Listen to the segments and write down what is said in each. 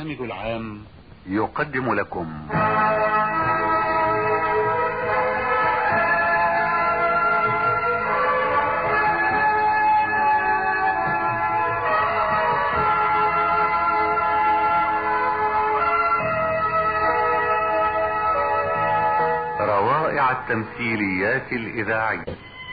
البرنامج العام يقدم لكم روائع التمثيليات الإذاعية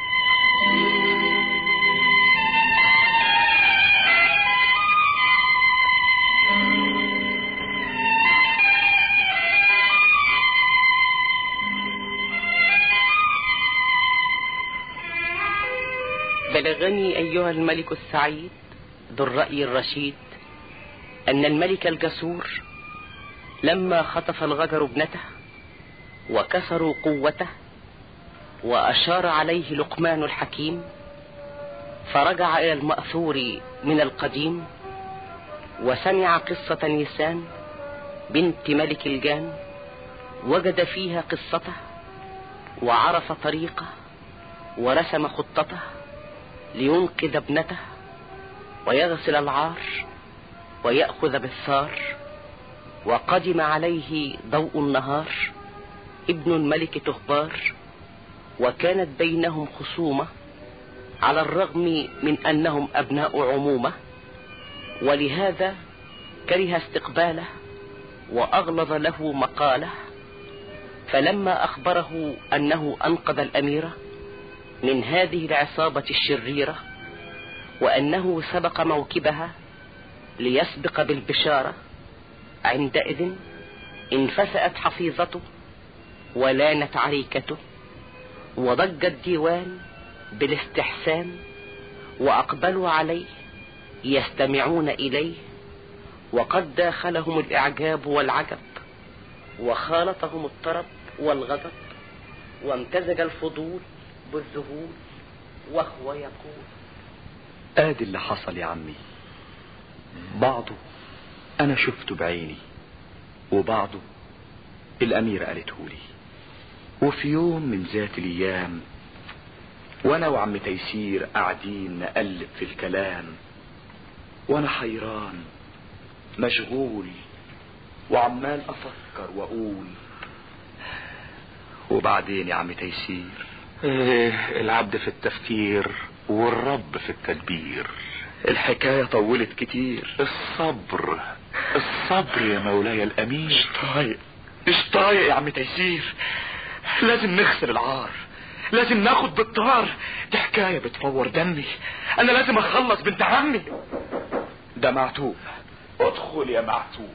بلغني أيها الملك السعيد ذو الرأي الرشيد أن الملك الجسور لما خطف الغجر ابنته وكسروا قوته وأشار عليه لقمان الحكيم فرجع إلى المأثور من القديم وسمع قصة نيسان بنت ملك الجان وجد فيها قصته وعرف طريقه ورسم خطته لينقذ ابنته ويغسل العار ويأخذ بالثار وقدم عليه ضوء النهار ابن الملك تخبار وكانت بينهم خصومة على الرغم من أنهم أبناء عمومة ولهذا كره استقباله وأغلظ له مقاله فلما أخبره أنه أنقذ الأميرة من هذه العصابة الشريرة وأنه سبق موكبها ليسبق بالبشارة عندئذ انفسأت حفيظته ولانت عريكته وضج الديوان بالاستحسان وأقبلوا عليه يستمعون إليه وقد داخلهم الإعجاب والعجب وخالطهم الطرب والغضب وامتزج الفضول بالذهول وهو يقول ادي اللي حصل يا عمي بعضه انا شفته بعيني وبعضه الاميرة قالته لي وفي يوم من ذات الايام وانا وعم تيسير قاعدين نقلب في الكلام وانا حيران مشغول وعمال افكر واقول وبعدين يا عم تيسير إيه العبد في التفكير والرب في التدبير الحكاية طولت كتير الصبر الصبر يا مولاي الأمير مش طايق مش طايق يا عم تيسير لازم نخسر العار لازم ناخد بالطار دي حكاية بتفور دمي انا لازم اخلص بنت عمي ده معتوب ادخل يا معتوب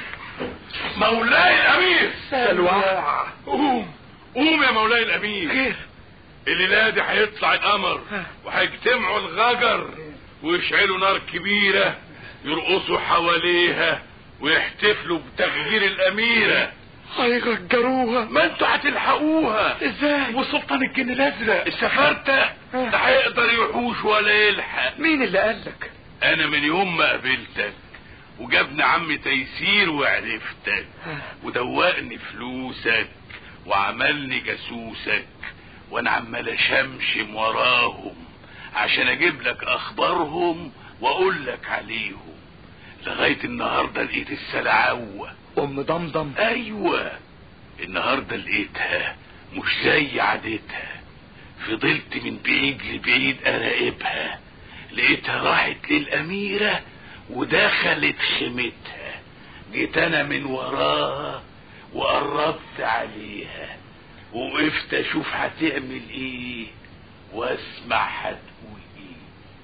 مولاي الأمير سلوى قوم قوم يا مولاي الامير خير الليله دي هيطلع القمر وهيجتمعوا الغجر ويشعلوا نار كبيره يرقصوا حواليها ويحتفلوا بتغيير الاميره هيغجروها ما انتوا هتلحقوها ازاي وسلطان الجن الازرق السفارتة ده هيقدر يحوش ولا يلحق مين اللي قالك انا من يوم ما قابلتك وجابني عم تيسير وعرفتك ودوقني فلوسك وعملني جاسوسك وانا عمال اشمشم وراهم عشان اجيب لك اخبارهم واقول لك عليهم لغايه النهارده لقيت السلعوه ام ضمضم ايوه النهارده لقيتها مش زي عادتها فضلت من بعيد لبعيد اراقبها لقيتها راحت للاميره ودخلت خيمتها جيت انا من وراها وقربت عليها ووقفت اشوف هتعمل ايه واسمع هتقول ايه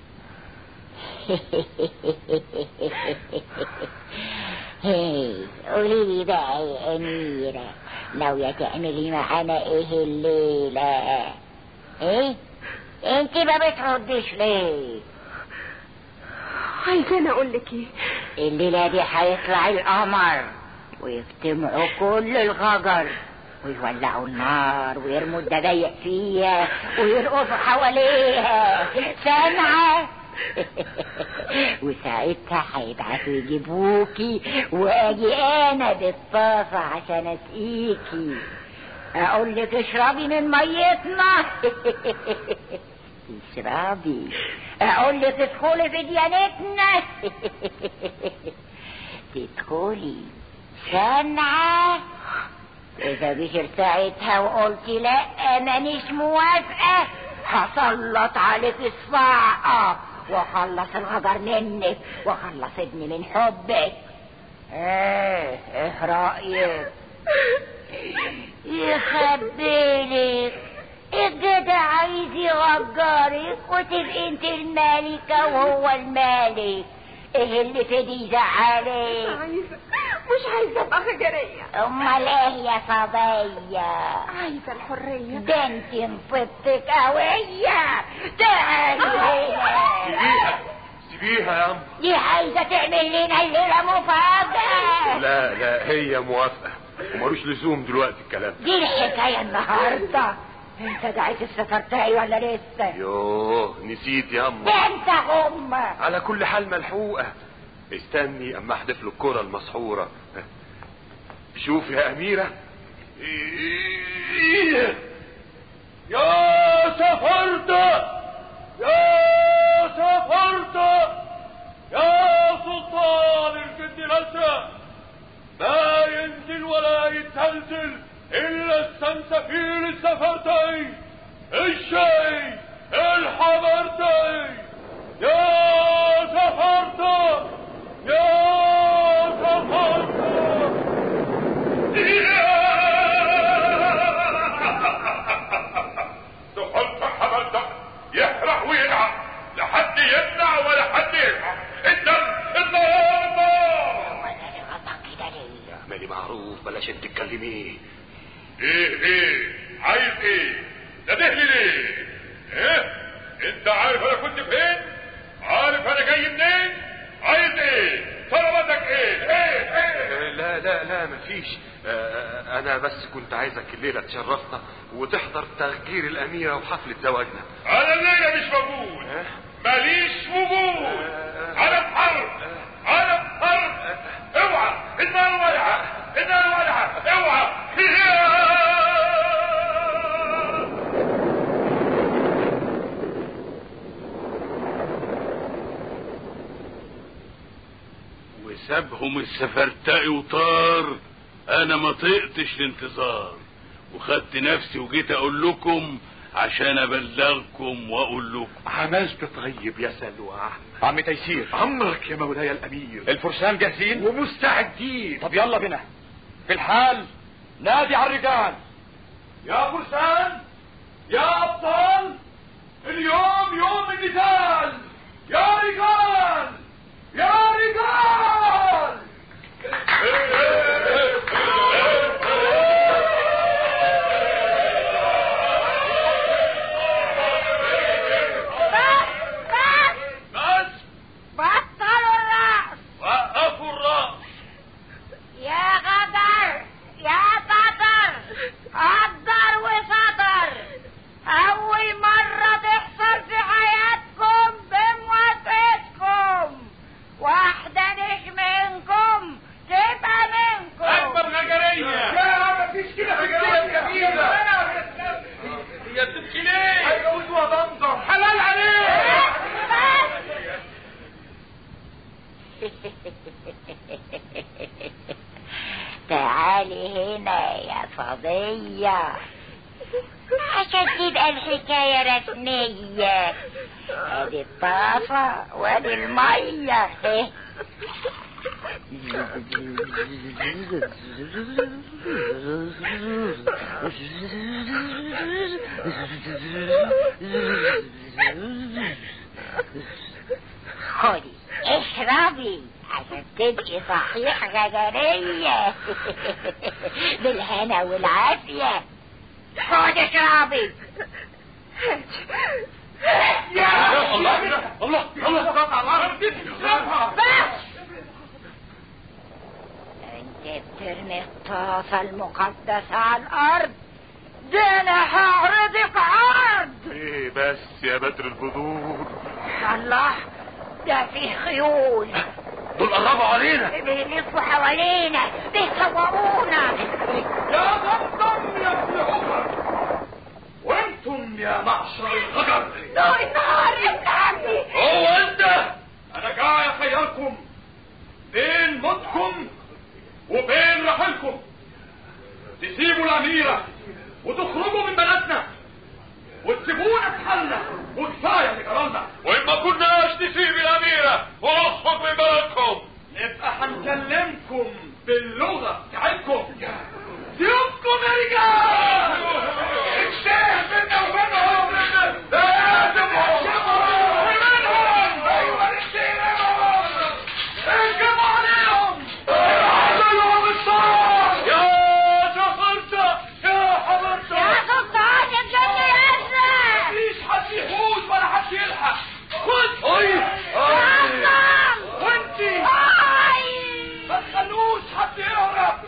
هي قولي لي بقى يا أميرة ناوية تعملي معانا ايه الليلة ايه انت ما بتردش ليه عايزاني اقول لك ايه الليلة دي هيطلع القمر ويجتمعوا كل الغجر ويولعوا النار ويرموا الدبايق فيها ويرقصوا حواليها سامعة وساعتها هيبعتوا يجيبوكي واجي انا بالطاسة عشان اسقيكي اقول لك اشربي من ميتنا اشربي اقول لك ادخلي في ديانتنا تدخلي سامعة إذا بشر ساعتها وقلت لا مانيش موافقة هسلط عليك الصاعقة واخلص الغجر منك واخلص ابني من حبك ايه ايه رأيك يخبيلك الجدع عايز يغجرك وتبقي انت المالكة وهو المالك ايه اللي في دي يزعلك عايزة مش عايزة ابقى غجرية امال ايه يا صبية عايزة الحرية ده انت نصبتك قوية تعالي هنا سيبيها سيبيها يا أم دي عايزة تعمل لنا الليلة مفاجأة لا لا هي موافقة ومالوش لزوم دلوقتي الكلام دي الحكاية النهاردة انت دعيت السفرتاي ولا لسه يوه نسيت يا أم ده انت هم على كل حال ملحوقة استني اما احدف له الكرة المسحورة شوف يا أميرة يا سفرتة يا سفرتة يا سلطان الجد الأسى ما ينزل ولا يتزلزل إلا السنسفيل السفرتين الشاي الحمرتين يا سفرتة يا سفرتة دخلت حملتك يحرق ويلعب لا حد يمنع ولا حد يلعب الدم النار النار وانا اللي غلطان كده ليه اعملي معروف بلاش انت تتكلمي ايه ايه عايز ايه ده دهلي ليه ايه انت عارف انا كنت فين عارف انا جاي منين عايز ايه طلباتك ايه ايه ايه لا لا لا مفيش آه، انا بس كنت عايزك الليله تشرفنا وتحضر تغيير الاميره وحفله زواجنا انا الليله مش موجود ماليش وجود انا في حرب انا في حرب اوعى النار ولعه النار ولعه اوعى وسابهم السفرتقي وطار انا ما طقتش الانتظار وخدت نفسي وجيت اقول لكم عشان ابلغكم واقول لكم عملت طيب يا سلوى عم تيسير امرك يا مولاي الامير الفرسان جاهزين ومستعدين طب يلا بنا في الحال نادي على الرجال يا فرسان يا ابطال اليوم يوم القتال يا رجال يا رجال بس بطلوا الرأس وقفوا الراس يا غدر يا قدر قدر وصدر أول مرة تحصل في حياتكم بموافقتكم واحدة مش منكم تبقى منكم اكبر غجريه لا مفيش كده في الدنيا كبيرة هي بتبكي ليه هيجوزوها ضمضم حلال عليك تعالي هنا يا فضية عشان تبقى الحكاية رسمية ادي الطاسة وادي المية خدي اشربي عشان تبقي صحيح غجرية بالهنا والعافية خد اشربي يا الله الله الله بس انت بترمي الطاسة المقدسة على الارض ده انا هعرضك عرض ايه بس يا بدر البدور الله ده فيه خيول دول قربوا علينا بيلفوا حوالينا بيصورونا يا ضمضم يا ابن عمر وانتم يا معشر الغجر دول نار يا ابن عمي هو انت انا جاي اخيركم بين موتكم وبين رحلكم تسيبوا الأميرة وتخرجوا من بلدنا وتسيبونا في حالنا وكفاية اللي جرالنا وإن ما كناش نسيب الأميرة ونخرج من بلدكم نبقى هنكلمكم باللغة بتاعتكم سيبكم يا رجال الشيخ بينا وبينهم لازم نحشمهم ومنهم ايوه نشتريهم انجموا عليهم اعملوا بالصوت يا جفرته يا حضرته يا سلطان يا جنة يا مفيش حد يفوز ولا حد يلحق خد اي وانتي ما تخلوش حد يهرب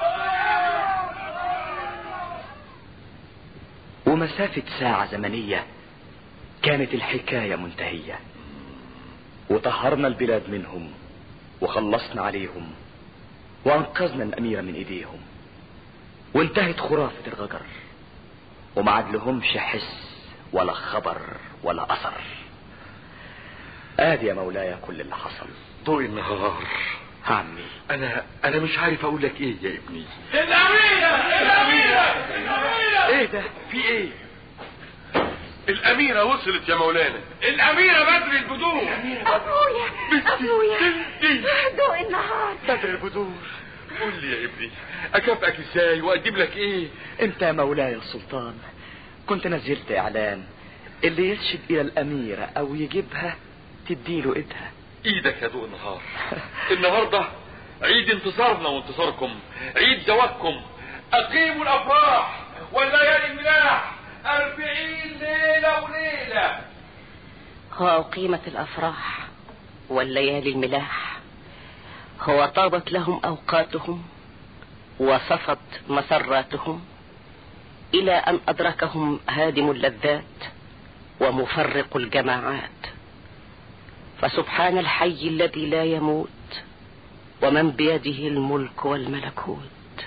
ومسافة ساعة زمنية كانت الحكاية منتهية وطهرنا البلاد منهم وخلصنا عليهم وانقذنا الأميرة من ايديهم وانتهت خرافة الغجر وما عاد لهمش حس ولا خبر ولا أثر ادي يا مولاي كل اللي حصل ضوء النهار عمي انا انا مش عارف اقول لك ايه يا ابني الأميرة الأميرة الأميرة ايه ده في ايه الاميرة وصلت يا مولانا الأميرة بدر البدور ابويا ابويا بنتي ضوء النهار بدر البدور قول لي يا ابني اكافئك ازاي واقدم لك ايه انت يا مولاي السلطان كنت نزلت اعلان اللي يرشد الى الاميرة او يجيبها تديله ايدها ايدك يا ضوء النهار النهارده عيد انتصارنا وانتصاركم عيد زواجكم اقيموا الافراح والليالي الملاح أربعين ليلة وليلة وأقيمت الأفراح والليالي الملاح هو طابت لهم أوقاتهم وصفت مسراتهم إلى أن أدركهم هادم اللذات ومفرق الجماعات فسبحان الحي الذي لا يموت ومن بيده الملك والملكوت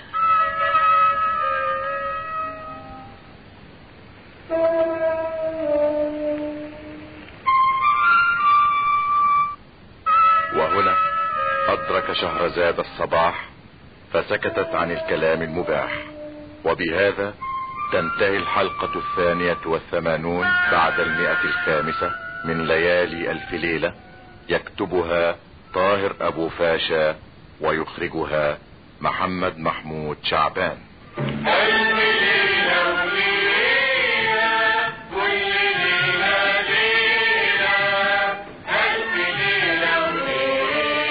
وهنا أدرك شهرزاد الصباح فسكتت عن الكلام المباح وبهذا تنتهي الحلقة الثانية والثمانون بعد المئة الخامسة من ليالي ألف ليلة يكتبها طاهر أبو فاشا ويخرجها محمد محمود شعبان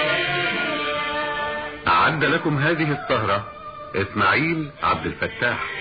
أعد لكم هذه السهرة إسماعيل عبد الفتاح